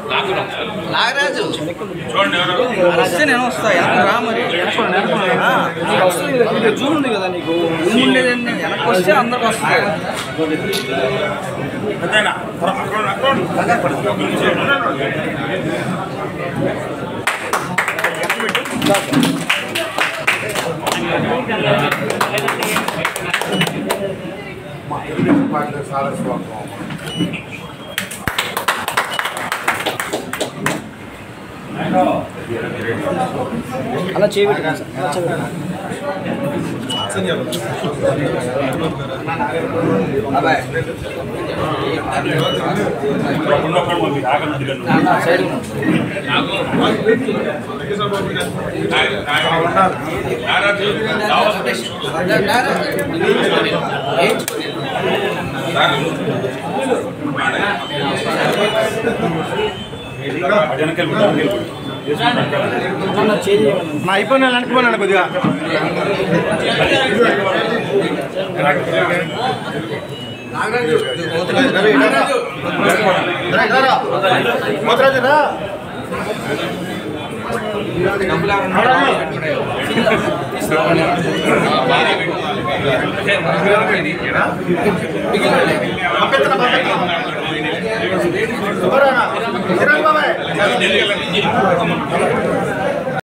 నాగరాజు వస్తే నేను వస్తా వెనక్కి రా మరి ఆ, నీకు వస్తుంది కదా, నీకు జూమ్ ఉంది కదా నీకు జూమ్ ఉండేది ఏంటి? వెనక్కి వస్తే అందరికి వస్తుంది అలా చేయబెట్టు అలా చేయబెట్టు సైడ్ చేయి నా అయిపోయిన వెనక్కిపోయినాను కొద్దిగా పోతురాజు రా పంపిస్తున్నా పంపిస్తున్నా సుబ్బారావు, కిరణ్ బాబాయ్